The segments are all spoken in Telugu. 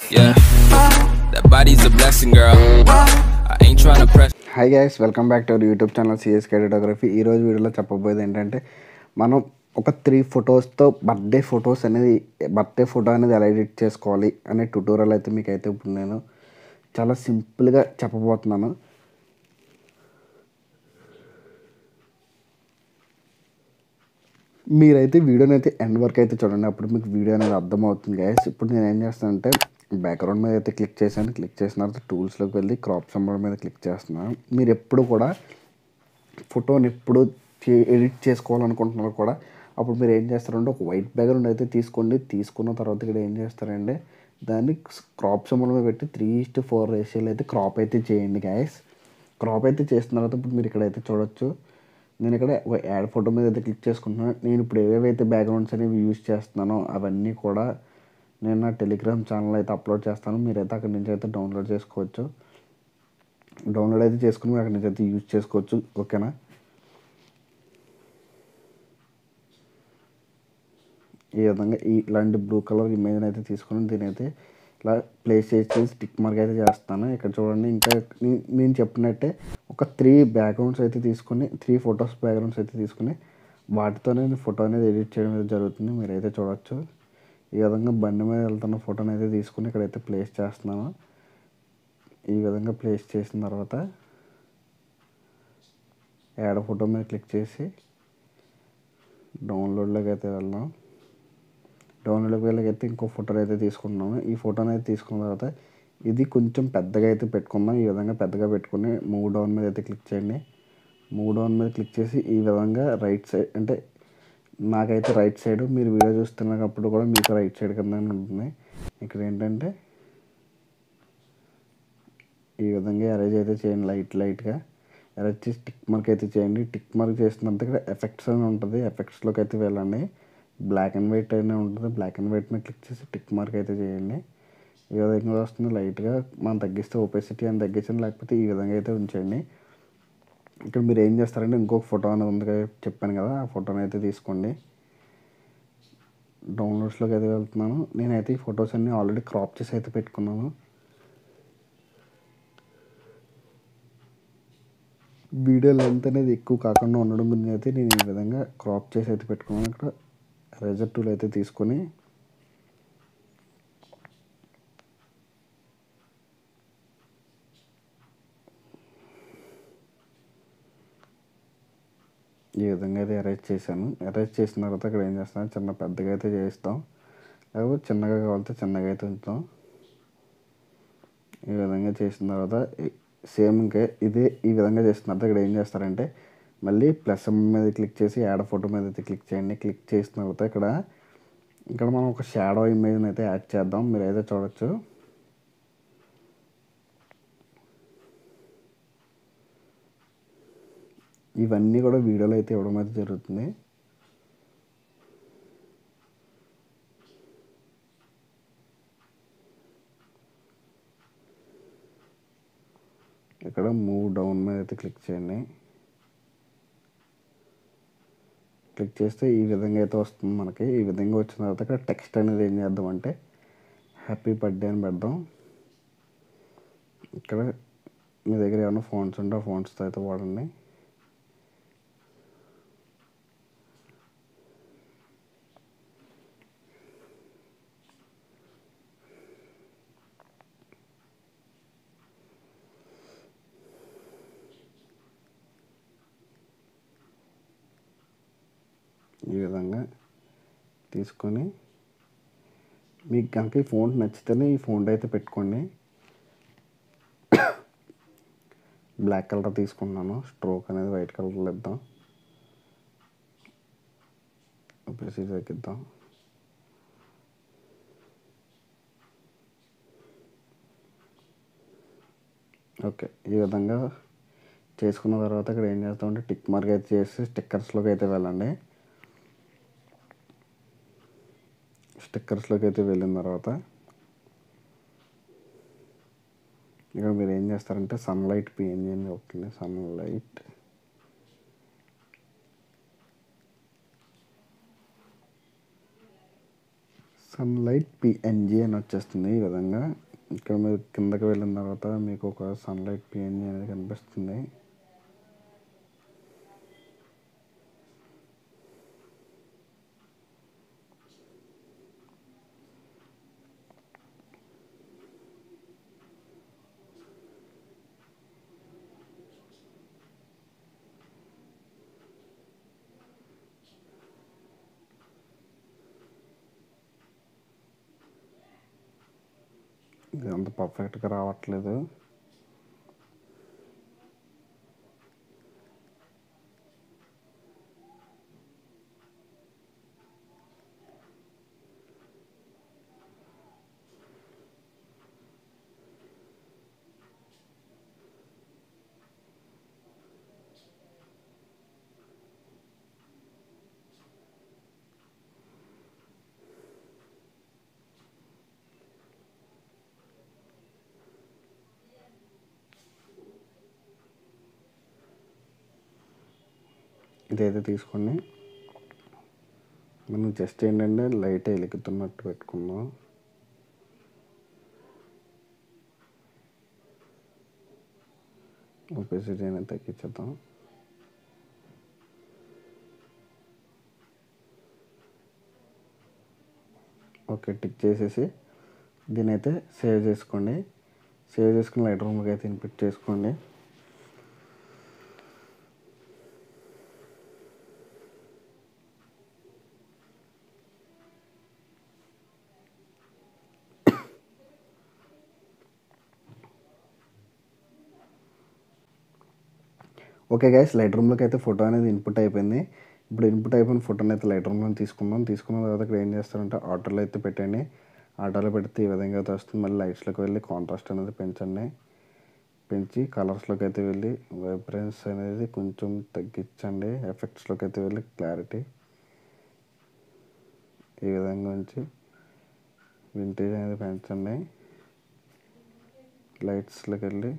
Yeah, that body's a blessing, girl. I ain't trying to press. Hi guys welcome back to our YouTube channel CS photography ఈ రోజు వీడియోలో చెప్పబోయేది ఏంటంటే మనం ఒక త్రీ ఫొటోస్తో బర్త్డే ఫొటోస్ అనేది బర్త్డే ఫోటో అనేది ఎలా ఎడిట్ చేసుకోవాలి అనే ట్యూటోరియల్ అయితే మీకు అయితే ఇప్పుడు నేను చాలా సింపుల్గా చెప్పబోతున్నాను మీరైతే వీడియోని అయితే ఎండ్ వరకు అయితే చూడండి అప్పుడు మీకు వీడియో అనేది అర్థమవుతుంది గైస్ ఇప్పుడు నేను ఏం చేస్తానంటే బ్యాక్గ్రౌండ్ మీద అయితే క్లిక్ చేశాను క్లిక్ చేసిన తర్వాత టూల్స్లోకి వెళ్ళి క్రాప్ సింబల్ మీద క్లిక్ చేస్తున్నాను మీరు ఎప్పుడు కూడా ఫోటోని ఎప్పుడు ఎడిట్ చేసుకోవాలనుకుంటున్నారు కూడా అప్పుడు మీరు ఏం చేస్తారంటే ఒక వైట్ బ్యాక్గ్రౌండ్ అయితే తీసుకోండి తీసుకున్న తర్వాత ఇక్కడ ఏం చేస్తారంటే దాన్ని క్రాప్ సింబల్ మీద పెట్టి త్రీ ఇస్ట్ ఫోర్ రేషియోలో అయితే క్రాప్ అయితే చేయండి గాయస్ క్రాప్ అయితే చేసిన తర్వాత ఇప్పుడు మీరు ఇక్కడైతే చూడొచ్చు నేను ఇక్కడ ఒక యాడ్ ఫోటో మీద అయితే క్లిక్ చేసుకుంటున్నాను నేను ఇప్పుడు ఏవేవైతే బ్యాక్గ్రౌండ్స్ అనేవి యూజ్ చేస్తున్నానో అవన్నీ కూడా నేను నా టెలిగ్రామ్ ఛానల్ అయితే అప్లోడ్ చేస్తాను మీరైతే అక్కడి నుంచి అయితే డౌన్లోడ్ చేసుకోవచ్చు డౌన్లోడ్ అయితే చేసుకుని మీరు అక్కడి నుంచి అయితే యూజ్ చేసుకోవచ్చు ఓకేనా ఈ విధంగా ఈ ఇలాంటి బ్లూ కలర్ ఇమేజ్ అయితే తీసుకుని దీని అయితే ఇలా ప్లేస్ చేసి స్టిక్ మార్క్ అయితే చేస్తాను ఇక్కడ చూడండి ఇంకా నే- నేను చెప్పినట్టే ఒక త్రీ బ్యాక్గ్రౌండ్స్ అయితే తీసుకొని త్రీ ఫొటోస్ బ్యాక్గ్రౌండ్స్ అయితే తీసుకుని వాటితోనే నేను ఫోటో అనేది ఎడిట్ చేయడం అయితే జరుగుతుంది మీరైతే చూడొచ్చు ఈ విధంగా బండి మీద వెళ్తున్న ఫోటోని అయితే తీసుకుని ఇక్కడైతే ప్లేస్ చేస్తున్నాను ఈ విధంగా ప్లేస్ చేసిన తర్వాత యాడ్ ఫోటో మీద క్లిక్ చేసి డౌన్లోడ్లోకి అయితే వెళ్దాం డౌన్లోడ్కి వెళ్ళకైతే ఇంకో ఫోటో అయితే తీసుకుంటున్నాము ఈ ఫోటోని అయితే తీసుకున్న తర్వాత ఇది కొంచెం పెద్దగా అయితే పెట్టుకుందాం ఈ విధంగా పెద్దగా పెట్టుకుని మూవ్ డౌన్ మీద అయితే క్లిక్ చేయండి మూవ్ డౌన్ మీద క్లిక్ చేసి ఈ విధంగా రైట్ సైడ్ అంటే నాకైతే రైట్ సైడ్ మీరు వీడియో చూస్తున్నప్పుడు కూడా మీకు రైట్ సైడ్ కింద ఉంటుంది ఇక్కడ ఏంటంటే ఈ విధంగా అరేంజ్ అయితే చేయండి లైట్ లైట్గా అరేంజ్ చేసి టిక్ మార్క్ అయితే చేయండి టిక్ మార్క్ చేసినంత ఇక్కడ ఎఫెక్ట్స్ అని ఉంటుంది ఎఫెక్ట్స్లోకి అయితే వెళ్ళండి బ్లాక్ అండ్ వైట్ అయినా ఉంటుంది బ్లాక్ అండ్ వైట్ మీద క్లిక్ చేసి టిక్ మార్క్ అయితే చేయండి ఈ విధంగా వస్తుంది లైట్గా మనం తగ్గిస్తే ఒపెసిటీ అని తగ్గించండి లేకపోతే ఈ విధంగా అయితే ఉంచండి ఇక్కడ మీరు ఏం చేస్తారంటే ఇంకొక ఫోటో అనేది ఉంది కదా చెప్పాను కదా ఆ ఫోటోని అయితే తీసుకోండి డౌన్లోడ్స్లోకి అయితే వెళ్తున్నాను నేనైతే ఈ ఫొటోస్ అన్నీ ఆల్రెడీ క్రాప్ చేసి అయితే పెట్టుకున్నాను వీడియో లెంత్ అనేది ఎక్కువ కాకుండా ఉండడం గురించి అయితే నేను ఈ విధంగా క్రాప్ చేసి అయితే పెట్టుకున్నాను ఇక్కడ రెజర్ టూల్ అయితే తీసుకొని ఈ విధంగా అయితే అరేంజ్ చేశాను అరేంజ్ చేసిన తర్వాత ఇక్కడ ఏం చేస్తాను చిన్న పెద్దగా అయితే చేస్తాం లేకపోతే చిన్నగా కావాలంటే చిన్నగా అయితే ఉంచుతాం ఈ విధంగా చేసిన తర్వాత సేమ్ ఇంకా ఇదే ఈ విధంగా చేసిన తర్వాత ఇక్కడ ఏం చేస్తారంటే మళ్ళీ ప్లస్ మీద క్లిక్ చేసి యాడ్ ఫోటో మీద అయితే క్లిక్ చేయండి క్లిక్ చేసిన తర్వాత ఇక్కడ ఇక్కడ మనం ఒక షాడో ఇమేజ్ని అయితే యాడ్ చేద్దాం మీరు అయితే చూడొచ్చు ఇవన్నీ కూడా వీడియోలో అయితే ఇవ్వడం అయితే జరుగుతుంది ఇక్కడ మూవ్ డౌన్ మీద అయితే క్లిక్ చేయండి క్లిక్ చేస్తే ఈ విధంగా అయితే వస్తుంది మనకి ఈ విధంగా వచ్చిన తర్వాత ఇక్కడ టెక్స్ట్ అనేది ఏం చేద్దామంటే హ్యాపీ బర్త్డే అని పెడదాం ఇక్కడ మీ దగ్గర ఏమైనా ఫోన్స్ ఉంటే ఆ ఫోన్స్తో అయితే వాడండి ఈ విధంగా తీసుకొని మీకు కనుక ఈ ఫోన్ నచ్చితేనే ఈ ఫోన్ అయితే పెట్టుకోండి బ్లాక్ కలర్ తీసుకున్నాను స్ట్రోక్ అనేది వైట్ కలర్లో ఇద్దాం ఒపెసిటీ తగ్గిద్దాం ఓకే ఈ విధంగా చేసుకున్న తర్వాత ఇక్కడ ఏం చేస్తామంటే టిక్ మార్క్ అయితే చేసి స్టిక్కర్స్లోకి అయితే వెళ్ళండి స్టిక్కర్స్లోకి అయితే వెళ్ళిన తర్వాత ఇక్కడ మీరు ఏం చేస్తారంటే సన్లైట్ పిఎన్జీ అని వస్తుంది సన్లైట్ సన్లైట్ పిఎన్జి అని వచ్చేస్తుంది ఈ విధంగా ఇక్కడ మీరు కిందకి వెళ్ళిన తర్వాత మీకు ఒక సన్లైట్ పిఎన్జి అనేది కనిపిస్తుంది ఇది అంత పర్ఫెక్ట్గా రావట్లేదు ఇదైతే తీసుకోండి మనం జస్ట్ ఏంటంటే లైట్ వెలుగుతున్నట్టు పెట్టుకుందాం ఒపెసిటీ అనేది తగ్గించేద్దాం ఓకే టిక్ చేసేసి దీని అయితే సేవ్ చేసుకోండి సేవ్ చేసుకుని లైట్ రూమ్కి అయితే ఇన్పుట్ చేసుకోండి ఓకే గైస్ లైట్ రూమ్లోకి అయితే ఫోటో అనేది ఇన్పుట్ అయిపోయింది ఇప్పుడు ఇన్పుట్ అయిపోయిన ఫోటోని అయితే లైట్ రూమ్లో తీసుకుందాం తీసుకున్న తర్వాత ఇక్కడ ఏం చేస్తారంటే ఆటోలో అయితే పెట్టండి ఆటోలో పెడితే ఈ విధంగా అయితే వస్తుంది మళ్ళీ లైట్స్లోకి వెళ్ళి కాంట్రాస్ట్ అనేది పెంచండి పెంచి కలర్స్లోకి అయితే వెళ్ళి వైబ్రెన్స్ అనేది కొంచెం తగ్గించండి ఎఫెక్ట్స్లోకి అయితే వెళ్ళి క్లారిటీ ఈ విధంగా ఉంచి వింటేజ్ అనేది పెంచండి లైట్స్లోకి వెళ్ళి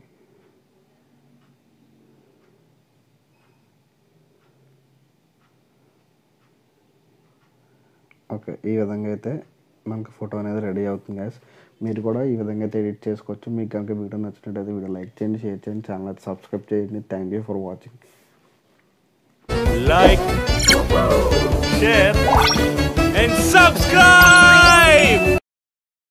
ఓకే ఈ విధంగా అయితే మనకు ఫోటో అనేది రెడీ అవుతుంది గైస్ మీరు కూడా ఈ విధంగా అయితే ఎడిట్ చేసుకోవచ్చు మీకు కనుక వీడియో నచ్చినట్టయితే వీడియో లైక్ చేయండి షేర్ చేయండి ఛానల్ అయితే సబ్స్క్రైబ్ చేయండి thank you for watching like, share, and subscribe!